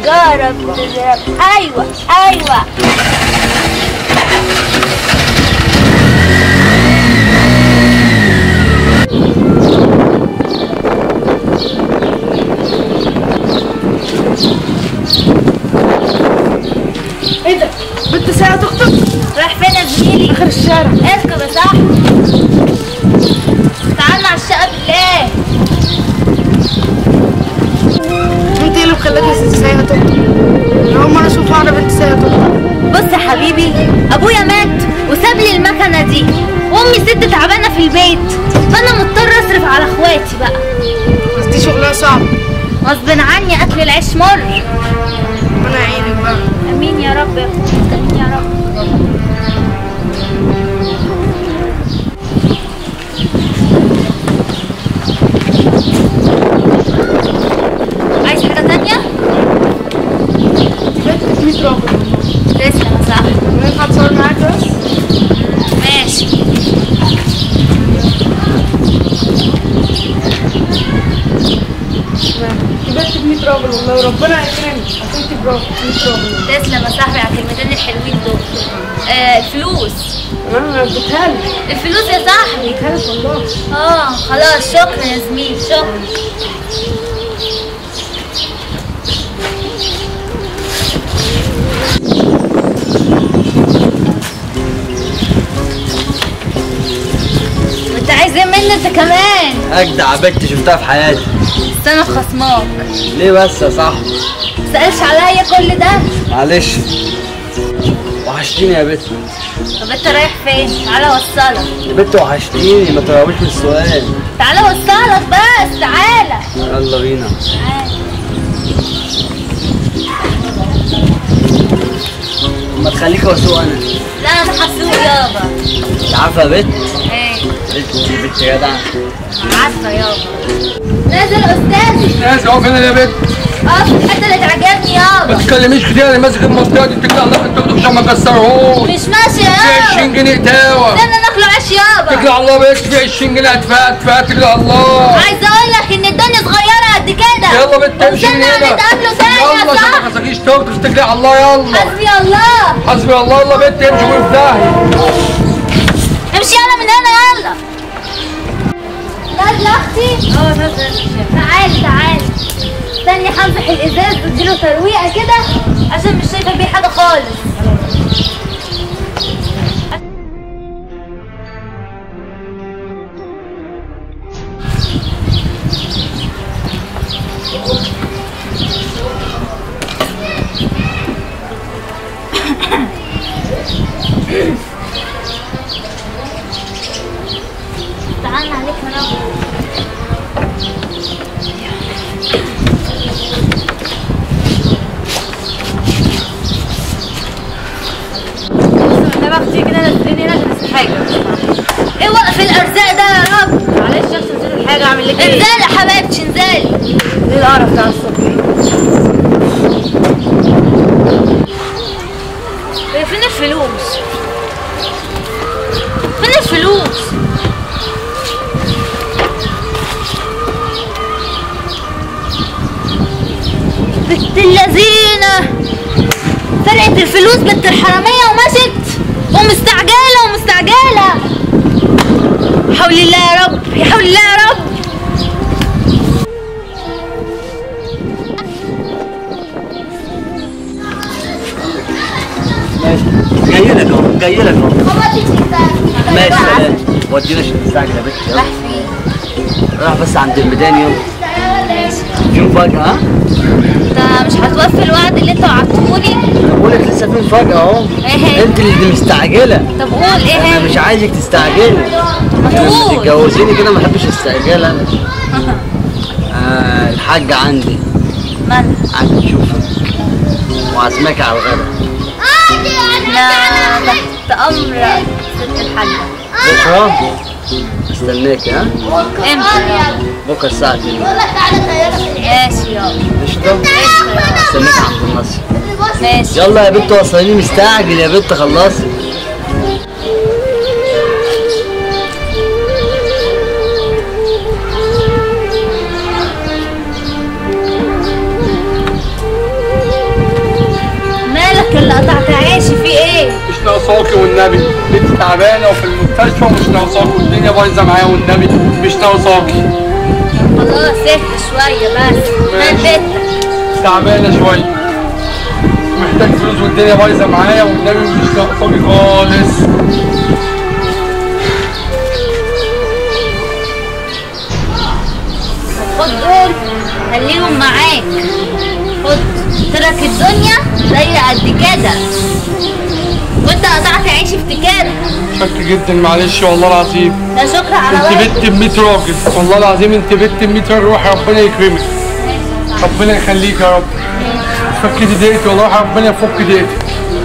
النجارة بتضرب أيوة أيوة ايه ده بنت ساعة تخطب رايح فين يا زميلي؟ اخر الشارع اركب يا صاحبي تعال على الشقة بالله انت ايه اللي مخليك ست ساعة تخطب انا اول مرة اشوف واحدة بنت ساعة تخطب بص يا حبيبي ابويا مات وساب لي المكنه دي وامي ست تعبانه في البيت فانا مضطر اصرف على اخواتي بقى بس دي شغلها صعب غصب عني اكل العيش مر ربنا يعينك بقى امين يا رب يا اخويا امين يا رب عايز حاجه تانية بنت 100 راجل تسلم يا صاحبي ينفع اتصور معاك بس ماشي دي بنت 100 راجل والله ربنا يكرمك عشان انت برافو 100 راجل تسلم يا صاحبي على الكلمتين الحلوين دول آه الفلوس انا اديتها لك الفلوس يا صاحبي اديتها لك والله اه خلاص شكرا يا زميلي شكرا انت عايز ايه مني انت كمان اجدع بنت شفتها في حياتي بس انا خصماك ليه بس يا صاحبي سألش عليا كل ده معلش وحشتيني يا بنت طب انت رايح فين تعالى اوصلك يا بنت وحشتيني ما تراويش من السؤال تعالى اوصلك بس تعالى يلا بينا تعالى ما تخليك واسوق انا لا انا هسوق يابا انت عارفه يا بنت ايه بنت بنت جدع عارفه يابا نازل استاذي ناس اهو فين يا بنت اه في الحته اللي تعجبني ما يابا تتكلميش كتير انا ماسك المنطقه دي اتكل على الله في التوك عشان ما تكسرهوش مش ماشي في 20 يابا جنيه تاوه استنى ناكله عيش اتكل يابا على الله بس في 20 جنيه هتفات هتفات اتكل على الله عايزه اقول لك ان الدنيا صغيره قد كده يلا بنت امشي من استنى هنا هنتقابلوا تاني يلا يا عشان ما صاحبي تحسكيش توك اتكلي على الله يلا حسبي الله حسبي الله يلا بنت امشي وقف داهيه امشي يلا من هنا يلا نازله اختي اه نازله تعالي تعالي استني همسح الازاز واديله ترويقه كده عشان مش شايفه بيه حاجه خالص تعالى عليك يا رب انا اختي كده نزليني هنا عشان اسيب حاجة ايه وقف الارزاق ده يا رب معلش عشان انزل الحاجة اعمل لك ايه؟ انزلي يا حبيبتي انزلي ايه القرف بتاع الصبح هي فين الفلوس فين الفلوس بنت اللذينة سرقت الفلوس بنت الحرامية ومشت ومستعجلة ومستعجلة حول الله يا رب يا حول الله يا رب ماشي جاي لك اهو جاي لك اهو ماشي سلام ودينا عشان تستعجل يا بنت يلا راح فين؟ راح بس عند الميدان يوم في مفاجأة ها؟ انت مش هتوفي الوعد اللي انت وعدتهولي؟ انا بقول لك لسه في مفاجأة اهو ايه هي؟ انت اللي مستعجلة طب قول ايه انا هي؟ مش عايزك تستعجلي ما لما تقول تتجوزيني كده ما بحبش استعجال انا آه الحاجة عندي مالها؟ عايز اشوفك وعازمك على الغدا احنا تحت امر ست الحاجة بكرة استناك ها امتى؟ بكرة الساعة 2 ماشي يلا قشطة استناك عند النصر ماشي يلا يا بنت وصليني مستعجل يا بنت خلصي ناقصاكي والنبي انت تعبانه وفي المستشفى ومش ناقصاكي والدنيا بايظه معايا والنبي مش ناقصاكي خلاص اهدى شوية بس ماشي. هديتك تعبانه شويه محتاج فلوس والدنيا بايظه معايا والنبي مش ناقصاكي خالص خد دول خليهم معاك خد ترك الدنيا زي قد كده وانت قطعت عيش افتكار شكر جدا معلش والله العظيم لا شكر على انت واجب بنت ب 100 راجل والله العظيم انت بنت ب 100 راجل روح ربنا يكرمك ربنا يخليك يا رب فك دي دقيقتي والله ربنا يفك دقيقتي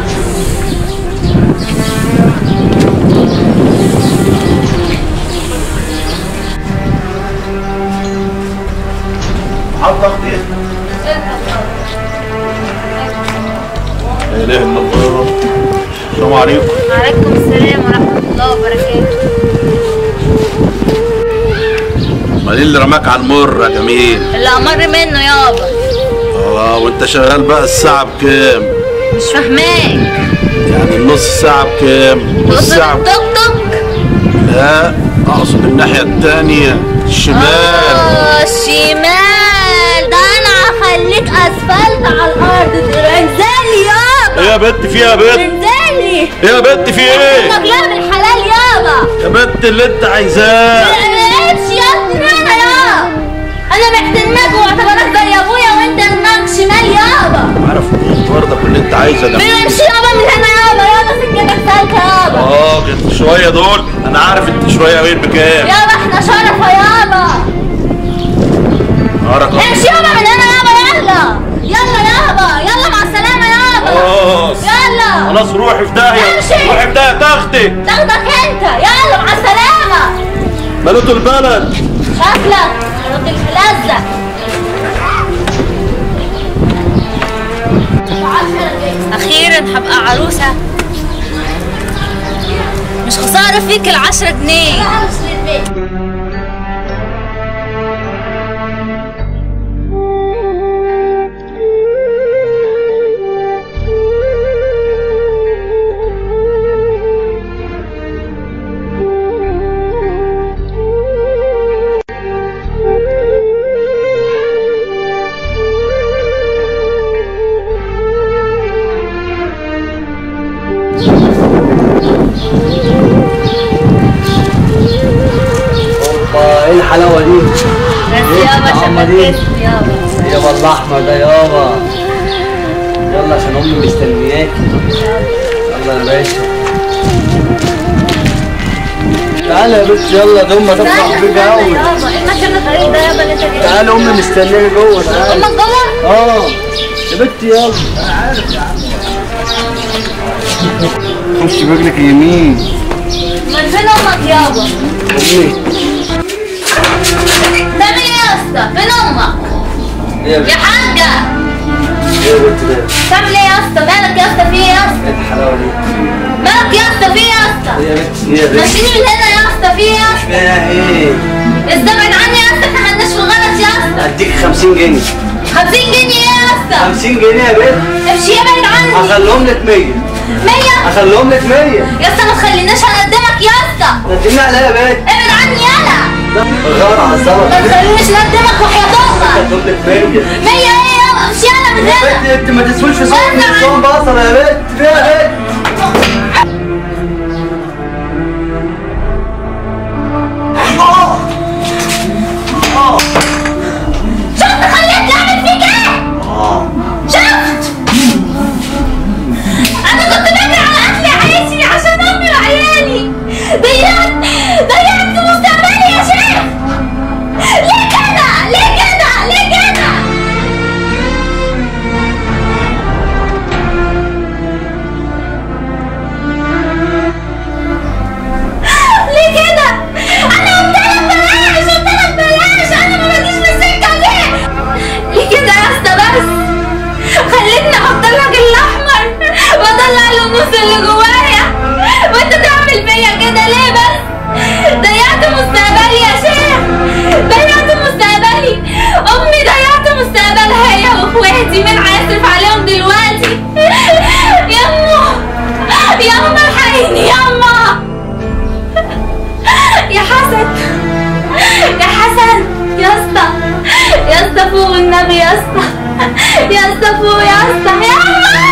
حط اختي لا اله الا الله يا رب السلام عليكم وعليكم السلام ورحمة الله وبركاته امال ايه اللي رماك على المر يا جميل اللي أمر منه يابا اه وانت شغال بقى الساعه بكام مش فاهماك يعني النص ساعه بكام تقصد والساعه التوك توك لا اقصد الناحيه التانية الشمال اه الشمال ده انا هخليك اسفلت على الارض انزلي يابا ايه يا بنت في ايه يا بنت انزلي ايه يا بنت في ايه مجلوب الحلال يابا يا بنت اللي انت عايزاه امشي يا ابني انا يابا انا محترماك واعتبرك زي ابويا وانت دماغك شمال يابا عارف برضك اللي انت عايزه ده بنمشي يابا من هنا يابا يابا سكتك سالكه يابا اه كنت شويه دول انا عارف انت شويه وين بكام يابا احنا شرفه يابا نهارك امشي يابا من هنا يابا يلا يلا يابا يلا مع السلامه يابا خلاص يلا خلاص روحي في داهيه امشي. روحي في داهيه تاخدي تاخدك انت يلا مع السلامه ملوت البلد شكلك راجل ملزق اخيرا هبقى عروسه مش خساره فيك العشرة جنيه اوبا ايه الحلاوه دي؟ بس يابا الطعمة دي؟ شبكت يابا يابا الاحمر ده يابا يلا عشان امي مستنياكي يلا يا باشا تعالى يا بنت يلا ده امي هتفرح بيك قوي يابا ايه المكان الغريب ده يابا اللي انت جاي تعالى امي مستنياكي جوه تعالى امك جوه اه يا بنت يلا خش برجلك اليمين من فين امك يابا امي ده مين يا اسطى فين امك ايه يا بنت يا حاجه ايه يا بنت ده؟ تعمل ايه يا اسطى مالك يا اسطى في ايه يا اسطى ايه الحلاوه دي؟ مالك يا اسطى في ايه يا اسطى ايه يا بنت ايه يا بنت؟ ماشيين من هنا يا اسطى في ايه يا اسطى فيها ايه؟ استبعد عني يا اسطى احنا مالناش في الغلط يا اسطى هديك 50 جنيه 50 جنيه يا اسطى 50 جنيه يا بنت امشي ابعد عني هخليهم لك 100 100 هخليهم لك 100 يا اسطى ما تخليناش هندمك يا اسطى ندمني عليا يا بنت ابعد عني انا غار على ما الزلط تخلينيش ندمك وحياة امك هخليهم لك 100 100 ايه يابا امشي انا من يا هنا بنت انت ما تسويش في صوت وزع. في صوت بصر يا بنت فيها يا بنت شفت خليتني اعمل فيك ايه شفت انا كنت بجري على اكل عيشي عشان امي وعيالي ضيعت ضيعت مستقبلي يا شيخ ليه كده ليه كده ليه كده افتح يا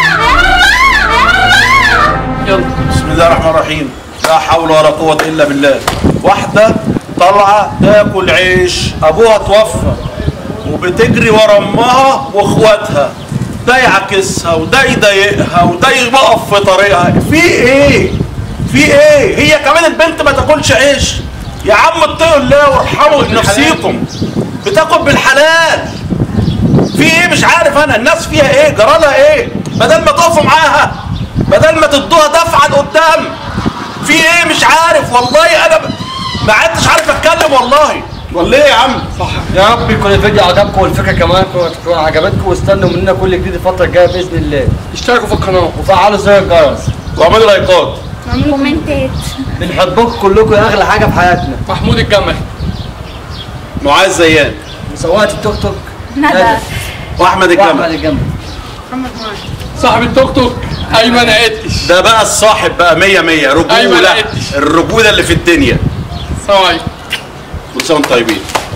يلا بسم الله الرحمن الرحيم لا حول ولا قوة إلا بالله واحدة طالعة تاكل عيش أبوها توفى وبتجري ورا أمها وإخواتها ده يعكسها وده يضايقها وده يقف في طريقها في إيه؟ في إيه؟ هي كمان البنت ما تاكلش عيش يا عم اتقوا الله وارحموا نفسيكم بتاكل بالحلال في ايه مش عارف انا الناس فيها ايه جرالها ايه بدل ما تقفوا معاها بدل ما تدوها دفعه لقدام في ايه مش عارف والله انا ب... ما عدتش عارف اتكلم والله والله يا عم صح يا رب يكون الفيديو عجبكم والفكره كمان تكون عجبتكم واستنوا مننا كل جديد الفتره الجايه باذن الله اشتركوا في القناه وفعلوا زر الجرس واعملوا لايكات كومنتات بنحبكم كلكم يا اغلى حاجه في حياتنا محمود الجمل معاذ زيان وسواقة التوك توك ندى واحمد واحمد الجمل الجمل صاحب التوك توك ايمن قدش ده بقى الصاحب بقى مية مية أيمن رجولة عدش. الرجولة اللي في الدنيا سلام عليكم كل سنة وانتم طيبين